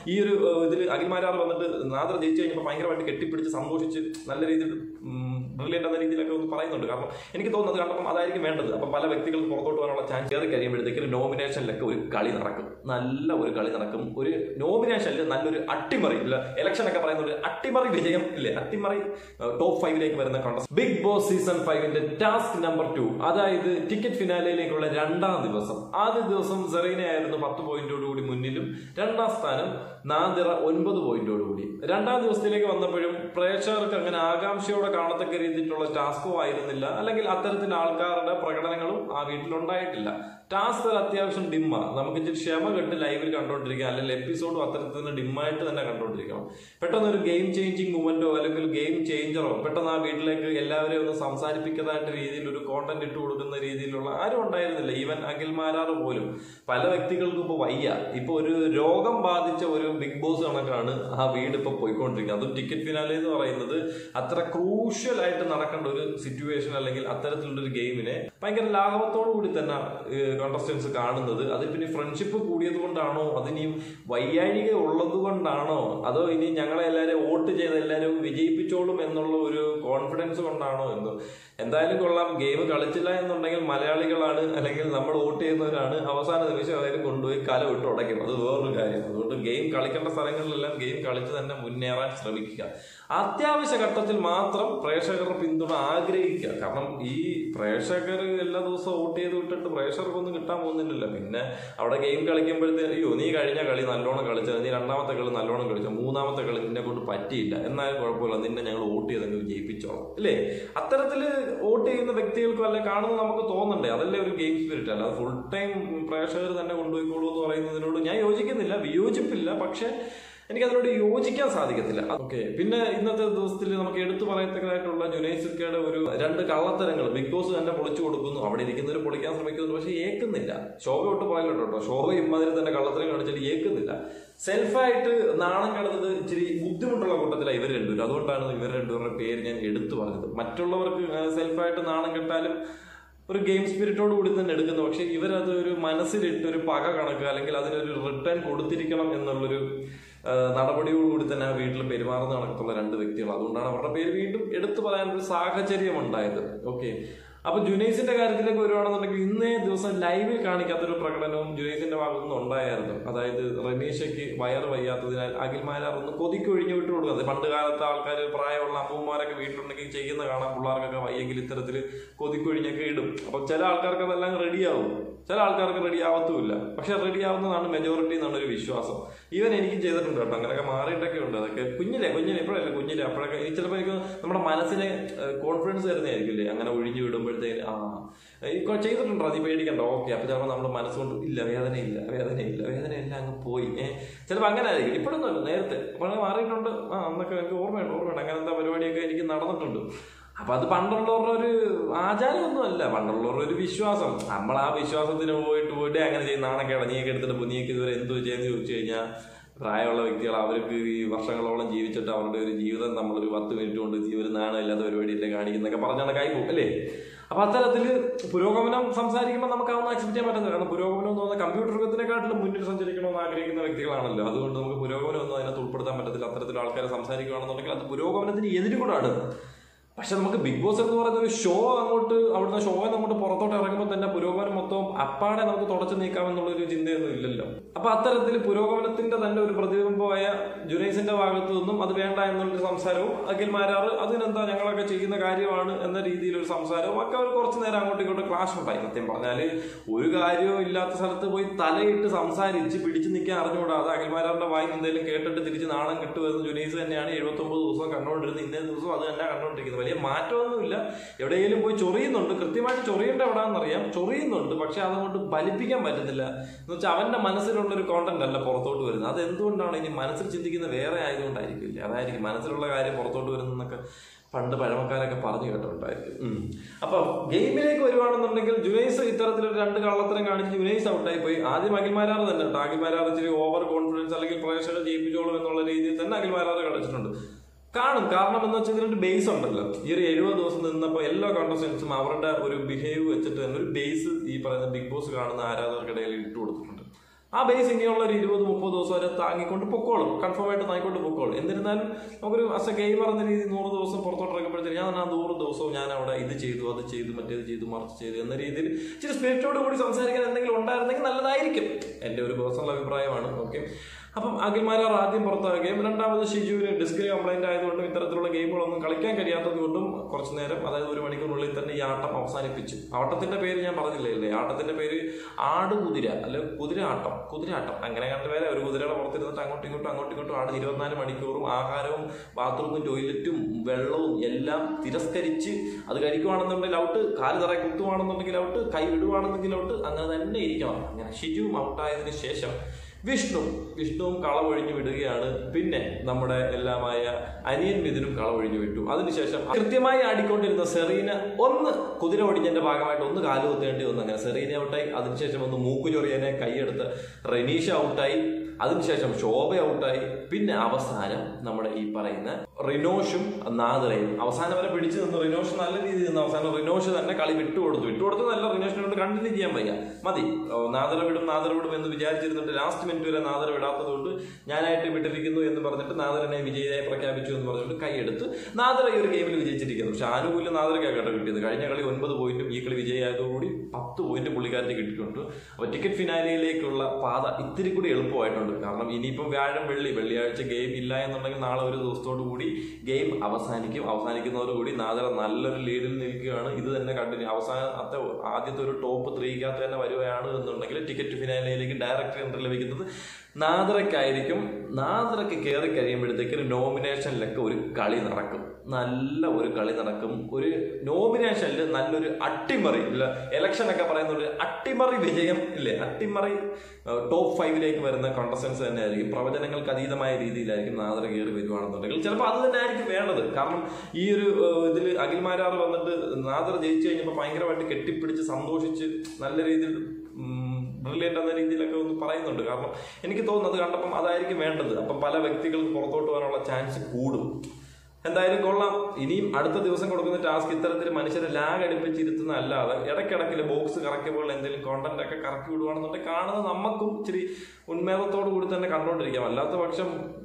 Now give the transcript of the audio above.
ഈ ഒരു ഇതിൽ അഖിൽമാരാർ വന്നിട്ട് നാദർ ജയിച്ചു കഴിഞ്ഞപ്പോൾ ഭയങ്കരമായിട്ട് കെട്ടിപ്പിടിച്ച് സന്തോഷിച്ച് നല്ല രീതിയിൽ ബ്രില്യൻ്റ് എന്ന രീതിയിലൊക്കെ ഒന്ന് പറയുന്നുണ്ട് കാരണം എനിക്ക് തോന്നുന്നത് കണ്ടപ്പം അതായിരിക്കും വേണ്ടത് അപ്പം പല വ്യക്തികൾക്ക് പുറത്തോട്ട് വരാനുള്ള ചാൻസ് കയറി കഴിയുമ്പോഴത്തേക്ക് ഒരു നോമിനേഷനിലൊക്കെ ഒരു കളി നടക്കും നല്ല ഒരു കളി നടക്കും ഒരു നോമിനേഷനിൽ നല്ലൊരു അട്ടിമറി ഇല്ല ഇലക്ഷൻ ഒക്കെ പറയുന്ന ഒരു അട്ടിമറി വിജയം ഇല്ലേ അട്ടിമറി ടോപ്പ് ഫൈവിലേക്ക് വരുന്ന കോൺഗ്രസ് ബിഗ് ബോസ് സീസൺ ഫൈവിന്റെ ടാസ്ക് നമ്പർ ടു അതായത് ടിക്കറ്റ് ഫിനാലയിലേക്കുള്ള രണ്ടാം ദിവസം ആദ്യ ദിവസം സെറീന ആയിരുന്നു പത്ത് പോയിന്റോടുകൂടി മുന്നിലും രണ്ടാം സ്ഥാനം നാദിറ ഒൻപത് പോയിന്റോടുകൂടി രണ്ടാം ദിവസത്തിലേക്ക് വന്നപ്പോഴും പ്രേക്ഷകർക്ക് അങ്ങനെ ആകാംക്ഷയോടെ കാണത്തക്ക രീതിയിലുള്ള ടാസ്കോ ആയിരുന്നില്ല അല്ലെങ്കിൽ അത്തരത്തിൽ ആൾക്കാരുടെ പ്രകടനങ്ങളും ആ വീട്ടിലുണ്ടായിട്ടില്ല ടാസ്ക് അത്യാവശ്യം ഡിമ്മ നമുക്ക് ഇച്ചിരി ക്ഷമ കെട്ട് ലൈവിൽ കണ്ടോണ്ടിരിക്കാം അല്ലെങ്കിൽ എപ്പിസോഡും അത്തരത്തിൽ തന്നെ ഡിമ്മായിട്ട് തന്നെ കണ്ടോണ്ടിരിക്കണം പെട്ടെന്ന് ഒരു ഗെയിം ചേഞ്ചിങ് മൂവ്മെന്റോ അല്ലെങ്കിൽ ഗെയിം ചേഞ്ചറോ പെട്ടെന്ന് ആ വീട്ടിലേക്ക് എല്ലാവരെയും ഒന്ന് സംസാരിപ്പിക്കുന്നതായിട്ട് രീതിയിൽ ഒരു കോണ്ടന്റ് ഇട്ട് കൊടുക്കുന്ന രീതിയിലുള്ള ആരും ഉണ്ടായിരുന്നില്ല ഈവൻ അഖിൽ മാരാറ് പോലും പല വ്യക്തികൾക്കും ഇപ്പോൾ വയ്യ ഇപ്പൊ ഒരു രോഗം ബാധിച്ച ഒരു ബിഗ് ബോസ് കണക്കാണ് ആ വീട് ഇപ്പൊ പോയിക്കൊണ്ടിരിക്കുന്നത് അതും ടിക്കറ്റ് ഫിനാലെ എന്ന് പറയുന്നത് അത്ര ക്രൂഷ്യൽ ആയിട്ട് നടക്കേണ്ട ഒരു സിറ്റുവേഷൻ അല്ലെങ്കിൽ അത്തരത്തിലുള്ള ഒരു ഗെയിമിനെ ഭയങ്കര ലാഘവത്തോടു കൂടി തന്നെ കോണ്ടസ്റ്റൻസ് കാണുന്നത് അതിൽ പിന്നെ ഫ്രണ്ട്ഷിപ്പ് കൂടിയത് കൊണ്ടാണോ അതിനിയും വൈയാഴിക ഉള്ളത് കൊണ്ടാണോ അതോ ഇനി ഞങ്ങളെ എല്ലാവരും വോട്ട് ചെയ്ത് എല്ലാവരും വിജയിപ്പിച്ചോളും എന്നുള്ള ഒരു കോൺഫിഡൻസ് കൊണ്ടാണോ എന്തോ എന്തായാലും കൊള്ളാം ഗെയിം കളിച്ചില്ല എന്നുണ്ടെങ്കിൽ മലയാളികളാണ് അല്ലെങ്കിൽ നമ്മൾ വോട്ട് ചെയ്യുന്നവരാണ് അവസാന നിമിഷം അതായത് കൊണ്ടുപോയി കല വിട്ട് ഉടയ്ക്കും അത് വേറൊരു കാര്യം അതുകൊണ്ട് ഗെയിം കളിക്കേണ്ട സ്ഥലങ്ങളിലെല്ലാം ഗെയിം കളിച്ച് തന്നെ മുന്നേറാൻ ശ്രമിക്കുക അത്യാവശ്യ ഘട്ടത്തിൽ മാത്രം പ്രേക്ഷകരുടെ പിന്തുണ ആഗ്രഹിക്കുക കാരണം ഈ പ്രേക്ഷകർ എല്ലാ ദിവസവും വോട്ട് ചെയ്ത് വിട്ടിട്ട് പ്രേക്ഷകർക്കൊന്നും കിട്ടാൻ പോകുന്നില്ലല്ലോ പിന്നെ അവിടെ ഗെയിം കളിക്കുമ്പോഴത്തേ അയ്യോ നീ കഴിഞ്ഞ കളി നല്ലോണം കളിച്ചത് നീ രണ്ടാമത്തെ കളി നല്ലോണം കളിച്ചു മൂന്നാമത്തെ കളി നിന്നെ കൊണ്ട് പറ്റിയില്ല എന്നാലും കുഴപ്പമില്ല നിന്നെ ഞങ്ങൾ വോട്ട് ചെയ്തെങ്കിൽ വിജയിപ്പിച്ചോളാം അല്ലേ അത്തരത്തിൽ വോട്ട് ചെയ്യുന്ന വ്യക്തികൾക്കും അല്ലെ കാണുന്നത് നമുക്ക് തോന്നണ്ടേ അതല്ലേ ഒരു ഗെയിം സ്പിരിറ്റ് അല്ല അത് ഫുൾ ടൈം പ്രേക്ഷകർ തന്നെ കൊണ്ടുപോയിക്കോളൂ എന്ന് പറയുന്നതിനോട് ഞാൻ യോജിക്കുന്നില്ല വിയോജിപ്പില്ല പക്ഷെ എനിക്ക് അതിനോട് യോജിക്കാൻ സാധിക്കത്തില്ല ഓക്കെ പിന്നെ ഇന്നത്തെ ദിവസത്തിൽ നമുക്ക് എടുത്തു പറയത്തക്കതായിട്ടുള്ള ജുനൈസിക്കയുടെ ഒരു രണ്ട് കള്ളത്തരങ്ങൾ ബിഗ് ബോസ് തന്നെ പൊളിച്ചു കൊടുക്കുന്നു അവിടെ ഇരിക്കുന്നവർ പൊളിക്കാൻ ശ്രമിക്കുന്നു പക്ഷെ ഏക്കുന്നില്ല ശോഭ ഒട്ട് പറയല്ലോ കേട്ടോ ശോഭ ഇമാതിരി തന്നെ കള്ളത്തരം കാണിച്ചിട്ട് ഏക്കുന്നില്ല സെൽഫായിട്ട് നാണം കിടന്നത് ഇച്ചിരി ബുദ്ധിമുട്ടുള്ള കൂട്ടത്തിലാണ് ഇവർ രണ്ടുപേരും അതുകൊണ്ടാണ് ഇവർ രണ്ടുപേരുടെ പേര് ഞാൻ എടുത്തു പറഞ്ഞത് മറ്റുള്ളവർക്ക് സെൽഫായിട്ട് നാണം കെട്ടാലും ഒരു ഗെയിം സ്പിരിറ്റോട് കൂടി തന്നെ എടുക്കുന്നു പക്ഷെ ഇവരത് ഒരു മനസ്സിലിട്ട് ഒരു പക കണക്ക് അല്ലെങ്കിൽ അതിനൊരു റിട്ടേൺ കൊടുത്തിരിക്കണം എന്നുള്ളൊരു ആ, നടപടിയോടുകൂടി തന്നെ ആ വീട്ടിൽ പെരുമാറുന്ന കണക്കുള്ള രണ്ട് വ്യക്തികൾ അതുകൊണ്ടാണ് അവരുടെ പേര് വീണ്ടും എടുത്തു പറയാനൊരു സാഹചര്യം ഉണ്ടായത് ഓക്കെ അപ്പൊ ജുനൈസിന്റെ കാര്യത്തിലേക്ക് വരുവാണെന്നുണ്ടെങ്കിൽ ഇന്നേ ദിവസം ലൈവിൽ കാണിക്കാത്തൊരു പ്രകടനവും ജുനൈസിന്റെ ഭാഗത്തു നിന്ന് ഉണ്ടായിരുന്നു അതായത് റനീഷയ്ക്ക് വയറ് വയ്യാത്തതിനാൽ അഖിൽമാരാർ ഒന്ന് കൊതിക്കൊഴിഞ്ഞു വിട്ടു കൊടുക്കുന്നത് പണ്ട് കാലത്ത് ആൾക്കാർ പ്രായമുള്ള അപ്പൂമാരൊക്കെ വീട്ടിലുണ്ടെങ്കിൽ ചെയ്യുന്ന കാണാം പിള്ളേർക്കൊക്കെ വയ്യെങ്കിൽ ഇത്തരത്തിൽ കൊതിക്കൊഴിഞ്ഞൊക്കെ ഇടും അപ്പൊ ചില ആൾക്കാർക്ക് അതെല്ലാം റെഡിയാവും ചില ആൾക്കാർക്ക് റെഡി ആവത്തുമില്ല പക്ഷെ റെഡി ആവുന്നതാണ് മെജോറിറ്റി എന്നാണ് ഒരു വിശ്വാസം ഈവൻ എനിക്കും ചെയ്തിട്ടുണ്ട് കേട്ടോ അങ്ങനെയൊക്കെ മാറിയിട്ടൊക്കെ ഉണ്ട് അതൊക്കെ കുഞ്ഞിലെ കുഞ്ഞിലെ ഇപ്പോഴല്ല കുഞ്ഞിലെ അപ്പോഴൊക്കെ എനിക്ക് ചിലപ്പോൾ എനിക്ക് നമ്മുടെ മനസ്സിനെ കോൺഫിഡൻസ് തരുന്നതായിരിക്കില്ലേ അങ്ങനെ ഒഴിഞ്ഞു വിടുമ്പോഴത്തേന് ആ ഈ കൊ- ചെയ്തിട്ടുണ്ടോ നീ പേടിക്കണ്ട ഓക്കെ അപ്പൊ ചിലപ്പോൾ നമ്മുടെ മനസ്സുകൊണ്ട് ഇല്ല വേദനയില്ല വേദനയില്ല വേദനയെല്ലാം അങ്ങ് പോയി ഏഹ് ചിലപ്പോൾ അങ്ങനെ ആയിരിക്കും ഇപ്പോഴൊന്നും അല്ല നേരത്തെ അപ്പോൾ മാറിയിട്ടുണ്ട് ആ അന്നൊക്കെ എനിക്ക് ഓർമ്മയുണ്ട് ഓർമ്മയുണ്ട് അങ്ങനത്തെ പരിപാടിയൊക്കെ എനിക്ക് നടന്നിട്ടുണ്ട് അപ്പൊ അത് പണ്ടുള്ളവരുടെ ഒരു ആചാരമൊന്നും അല്ല പണ്ടുള്ളവരുടെ ഒരു വിശ്വാസം നമ്മൾ ആ വിശ്വാസത്തിന് പോയിട്ട് പോയിട്ട് അങ്ങനെ ചെയ്യുന്ന നാണക്കേട നീയൊക്കെ എടുത്തിട്ട് പോ, നീയൊക്കെ ഇതുവരെ എന്തോ ചെയ്യുന്ന ചോദിച്ചു കഴിഞ്ഞാൽ പ്രായമുള്ള വ്യക്തികൾ അവർക്ക് ഈ വർഷങ്ങളോളം ജീവിച്ചിട്ട് അവരുടെ ഒരു ജീവിതം നമ്മളൊരു പത്ത് മിനിറ്റ് കൊണ്ട് ഒരു നാണമില്ലാത്ത പരിപാടിയില്ലേ കാണിക്കുന്നൊക്കെ പറഞ്ഞാണ് കൈ പോകും അല്ലേ അപ്പൊ അത്തരത്തിൽ പുരോഗമനം സംസാരിക്കുമ്പോൾ നമുക്ക് അതൊന്നും അക്സെപ്റ്റ് ചെയ്യാൻ പറ്റുന്നില്ല കാരണം പുരോഗമനം എന്ന് പറഞ്ഞാൽ കമ്പ്യൂട്ടർ യുഗത്തിനെക്കാട്ടിലും മുന്നിൽ സഞ്ചരിക്കണമെന്ന് ആഗ്രഹിക്കുന്ന വ്യക്തികളാണല്ലോ അതുകൊണ്ട് നമുക്ക് പുരോഗമനം ഒന്നും അതിനകത്ത് ഉൾപ്പെടുത്താൻ പറ്റത്തില്ല അത്തരത്തിൽ ആൾക്കാരെ സംസാരിക്കുകയാണെന്നുണ്ടെങ്കിൽ അത് പുരോഗമനത്തിന് എതിര് കൂടാണ് പക്ഷെ നമുക്ക് ബിഗ് ബോസ് എന്ന് പറയുന്ന ഒരു ഷോ അങ്ങോട്ട് അവിടുന്ന് ഷോ അങ്ങോട്ട് പുറത്തോട്ട് ഇറങ്ങുമ്പോൾ തന്നെ പുരോഗമനം മൊത്തം അപ്പാടെ നമുക്ക് തുടച്ചു നീക്കാമെന്നുള്ള ഒരു ചിന്തയൊന്നും ഇല്ലല്ലോ അപ്പൊ അത്തരത്തിൽ പുരോഗമനത്തിന്റെ തന്നെ ഒരു പ്രതിബിംബമായ ജുനൈസിന്റെ ഭാഗത്തു നിന്നും അത് വേണ്ട എന്നുള്ളൊരു സംസാരവും അഖിൽ മാരാറ് അതിനെന്താ ഞങ്ങളൊക്കെ ചെയ്യുന്ന കാര്യമാണ് എന്ന രീതിയിലൊരു സംസാരവും ഒക്കെ അവർ കുറച്ചു നേരം അങ്ങോട്ടും ഇങ്ങോട്ടും ക്ലാഷ് ഉണ്ടായി സത്യം പറഞ്ഞാല് ഒരു കാര്യവും ഇല്ലാത്ത സ്ഥലത്ത് പോയി തലയിട്ട് സംസാരിച്ച് പിടിച്ചു നിൽക്കാൻ അറിഞ്ഞുകൂടാതെ അഖിൽമാരാറിന്റെ വായി എന്തെങ്കിലും കേട്ടിട്ട് തിരിച്ച് നാണം കിട്ടുമെന്ന് ജുനൈസ് തന്നെയാണ് എഴുപത്തൊമ്പത് ദിവസം കണ്ടുകൊണ്ടിരുന്നത് ഇന്നേ ദിവസം അത് തന്നെ കണ്ടുകൊണ്ടിരിക്കുന്നത് വലിയ മാറ്റമൊന്നുമില്ല എവിടെയെങ്കിലും പോയി ചൊറിയുന്നുണ്ട് കൃത്യമായിട്ട് ചൊറിയേണ്ട എവിടാന്നറിയാം ചൊറിയുന്നുണ്ട് പക്ഷെ അതങ്ങോട്ട് ഫലിപ്പിക്കാൻ പറ്റുന്നില്ല എന്ന് വെച്ചാൽ അവന്റെ മനസ്സിലുള്ള ഒരു കോണ്ടന്റ് അല്ല പുറത്തോട്ട് വരുന്നത് അത് എന്തുകൊണ്ടാണ് ഇനി മനസ്സിൽ ചിന്തിക്കുന്ന വേറെ ആയതുകൊണ്ടായിരിക്കില്ല അതായിരിക്കും മനസ്സിലുള്ള കാര്യം പുറത്തോട്ട് വരുന്നതൊക്കെ പണ്ട് പഴമക്കാരൊക്കെ പറഞ്ഞു കേട്ടിട്ടുണ്ടായിരിക്കും ഉം. അപ്പൊ ഗെയിമിലേക്ക് വരുവാണെന്നുണ്ടെങ്കിൽ ജുനൈസ് ഇത്തരത്തിലൊരു രണ്ട് കള്ളത്തരം കാണിച്ച് ജുനൈസ് ഔട്ടായി പോയി ആദ്യം അഖിൽമാരാർ തന്നെ കേട്ടോ അഖിൽമാരാർ ഇച്ചിരി ഓവർ കോൺഫിഡൻസ് അല്ലെങ്കിൽ പ്രേക്ഷകർ ജയിപ്പിച്ചോളും എന്നുള്ള രീതിയിൽ തന്നെ അഖിൽമാരാർ കളിച്ചിട്ടുണ്ട് കാണും കാരണം എന്ന് വെച്ചാൽ ഇതിനൊരു ബേസ് ഉണ്ടല്ലോ ഈ ഒരു എഴുപത് ദിവസം നിന്നപ്പോൾ എല്ലാ കോണ്ടസ്റ്റൻസും അവരുടെ ഒരു ബിഹേവ് വെച്ചിട്ട് തന്നെ ഒരു ബേസ് ഈ പറയുന്ന ബിഗ് ബോസ് കാണുന്ന ആരാധകർക്കിടയിൽ ഇട്ട് കൊടുത്തിട്ടുണ്ട് ആ ബേസ് ഇനിയുള്ള ഒരു ഇരുപത് മുപ്പത് ദിവസം വരെ താങ്ങിക്കൊണ്ട് പൊക്കോളും കൺഫേം ആയിട്ട് താങ്ങിക്കൊണ്ട് പൊക്കോളും എന്നിരുന്നാലും നമുക്കൊരു അസ് എ ഗെയിമർ എന്ന രീതിയിൽ നൂറ് ദിവസം പുറത്തോട്ട് ഇറങ്ങുമ്പോഴത്തേക്ക് ഞാൻ ആ നൂറ് ദിവസവും ഞാൻ അവിടെ ഇത് ചെയ്തു അത് ചെയ്തു മറ്റേത് ചെയ്തു മറിച്ച് ചെയ്തു എന്ന രീതിയിൽ ഇച്ചിരി സ്പിരിറ്റോട് കൂടി സംസാരിക്കാൻ എന്തെങ്കിലും ഉണ്ടായിരുന്നെങ്കിൽ നല്ലതായിരിക്കും എൻ്റെ ഒരു പേഴ്സണൽ അഭിപ്രായമാണ് ഓക്കെ അപ്പം അഖിൽമാരാർ ആദ്യം പുറത്താകുകയും രണ്ടാമത് ഷിജുവിന് ഡിസ്കിന് കംപ്ലൈന്റ് ആയതുകൊണ്ടും ഇത്തരത്തിലുള്ള ഗെയിമുകളൊന്നും കളിക്കാൻ കഴിയാത്തത് കൊണ്ടും കുറച്ചു നേരം അതായത് ഒരു മണിക്കൂറിനുള്ളിൽ തന്നെ ഈ ആട്ടം അവസാനിപ്പിച്ചു ആട്ടത്തിന്റെ പേര് ഞാൻ പറഞ്ഞില്ലേ ആട്ടത്തിന്റെ പേര് ആടുകുതിര അല്ലെ കുതിര ആട്ടം കുതിരാട്ടം അങ്ങനെ കണ്ട പേരെ ഒരു കുതിരയുടെ പുറത്തിരുന്നിട്ട് അങ്ങോട്ടും ഇങ്ങോട്ടും അങ്ങോട്ടും ഇങ്ങോട്ടും ആട് ഇരുപത്തിനാല് മണിക്കൂറും ആഹാരവും ബാത്റൂമും ടോയ്ലറ്റും വെള്ളവും എല്ലാം തിരസ്കരിച്ച് അത് കഴിക്കുവാണെന്നുണ്ടെങ്കിൽ ഔട്ട് കാല് തറ കുത്തുവാണെന്നുണ്ടെങ്കിൽ ഔട്ട് കൈ വിടുവാണെന്നെങ്കിൽ ഔട്ട് അങ്ങനെ തന്നെ ഇരിക്കണം അങ്ങനെ ഷിജുവും ഔട്ടായതിനു ശേഷം വിഷ്ണു വിഷ്ണുവും കളവൊഴിഞ്ഞു വിടുകയാണ് പിന്നെ നമ്മുടെ എല്ലാമായ അനിയൻ മിഥുനും കളവൊഴിഞ്ഞു വിട്ടു അതിനുശേഷം കൃത്യമായി ആടിക്കൊണ്ടിരുന്ന സെറീന ഒന്ന് കുതിര ഒടിഞ്ഞതിന്റെ ഭാഗമായിട്ട് ഒന്ന് കാല് കുത്തേണ്ടി വന്നു അങ്ങനെ സെറീന ഔട്ടായി അതിനുശേഷം ഒന്ന് മൂക്കു ചൊറിയനെ കൈയെടുത്ത് റെനീഷ ഔട്ടായി അതിനുശേഷം ശോഭ ഔട്ടായി പിന്നെ അവസാനം നമ്മുടെ ഈ പറയുന്ന റിനോഷും നാദറയും അവസാനം വരെ പിടിച്ചു നിന്ന് റിനോഷ് നല്ല രീതിയിൽ നിന്ന് അവസാനം റിനോഷ് തന്നെ കളി വിട്ടുകൊടുത്തു വിട്ടുകൊടുത്തു നല്ല റിനോഷിനെ കൊണ്ട് കണ്ടിന്യൂ ചെയ്യാൻ വയ്യ മതി ഓ, നാദറ വിടും നാദറ വിടും എന്ന് വിചാരിച്ചിരുന്നിട്ട് ലാസ്റ്റ് മിനിറ്റ് വരെ നാദറ വിടാത്തത് കൊണ്ട് ഞാനായിട്ട് വിട്ടിരിക്കുന്നു എന്ന് പറഞ്ഞിട്ട് നാദറിനെ വിജയിയായി പ്രഖ്യാപിച്ചു എന്ന് പറഞ്ഞിട്ട് കൈയെടുത്ത് നാദറ ഈ ഒരു ഗെയിമിൽ വിജയിച്ചിരിക്കുന്നു പക്ഷെ ആനുകൂല്യം നാദറയ്ക്കാണ് കേട്ടോ കിട്ടിയത് കഴിഞ്ഞ കളി ഒൻപത് പോയിന്റും ഈ കളി വിജയമായതോടുകൂടി പത്ത് പോയിന്റ് പുള്ളിക്കാരന് കിട്ടിയിട്ടുണ്ട് അപ്പൊ ടിക്കറ്റ് ഫിനാലിയിലേക്കുള്ള പാത ഇത്തിരി കൂടി എളുപ്പമായിട്ടുണ്ട് കാരണം ഇനിയിപ്പം വ്യാഴം വെള്ളി വെള്ളിയാഴ്ച ഗെയിം ഇല്ല എന്നുണ്ടെങ്കിൽ നാളെ ഒരു ദിവസത്തോടു കൂടി ഗെയിം അവസാനിക്കും അവസാനിക്കുന്നതോടുകൂടി നാദറ നല്ലൊരു ലീഡിൽ നിൽക്കുകയാണ് ഇത് തന്നെ കണ്ടിന്യൂ അവസാനത്തെ ആദ്യത്തെ ഒരു ടോപ്പ് ത്രീക്കകത്ത് തന്നെ വരുകയാണ് എന്നുണ്ടെങ്കിൽ ടിക്കറ്റ് ഫിനാലിയിലേക്ക് ഡയറക്റ്റ് എൻട്രി ലഭിക്കുന്നത് നാദറയ്ക്കായിരിക്കും നാദറയ്ക്ക് കയറി കഴിയുമ്പോഴത്തേക്കിന് നോമിനേഷനിലൊക്കെ ഒരു കളി നടക്കും നല്ല ഒരു കളി നടക്കും ഒരു നോമിനേഷനിൽ നല്ലൊരു അട്ടിമറി ഇല്ല ഇലക്ഷൻ ഒക്കെ പറയുന്ന ഒരു അട്ടിമറി വിജയം ഇല്ലേ അട്ടിമറി ടോപ്പ് ഫൈവിലേക്ക് വരുന്ന കോണ്ടസ്റ്റൻസ് തന്നെ ആയിരിക്കും പ്രവചനങ്ങൾക്ക് അതീതമായ രീതിയിലായിരിക്കും നാദറ കയറി വരുവാണെന്നുണ്ടെങ്കിൽ ചിലപ്പോൾ അത് തന്നെ ആയിരിക്കും വേണ്ടത് കാരണം ഈ ഒരു ഇതിൽ അഖിൽമാരാർ വന്നിട്ട് നാദർ ജയിച്ചു കഴിഞ്ഞപ്പോൾ ഭയങ്കരമായിട്ട് കെട്ടിപ്പിടിച്ച് സന്തോഷിച്ച് നല്ല രീതിയിൽ ബ്രില്യൻ്റ് എന്ന രീതിയിലൊക്കെ ഒന്ന് പറയുന്നുണ്ട് കാരണം എനിക്ക് തോന്നുന്നത് കണ്ടപ്പം അതായിരിക്കും വേണ്ടത് അപ്പം പല വ്യക്തികൾക്ക് പുറത്തോട്ട് പോകാനുള്ള ചാൻസ് കൂടും എന്തായാലും കൊള്ളാം ഇനിയും അടുത്ത ദിവസം കൊടുക്കുന്ന ടാസ്ക് ഇത്തരത്തിൽ മനുഷ്യരെ ലാഗ് അടുപ്പിച്ചിരുത്തുന്ന അല്ലാതെ ഇടയ്ക്കിടയ്ക്ക് ബോക്സ് കറക്കുമ്പോൾ എന്തെങ്കിലും കോണ്ടന്റ് ഒക്കെ കറക്കി വിടുവാണെന്നുണ്ടെങ്കിൽ കാണുന്ന നമുക്കും ഇച്ചിരി ഉന്മേദത്തോടു കൂടി തന്നെ കണ്ടുകൊണ്ടിരിക്കാം അല്ലാത്ത പക്ഷം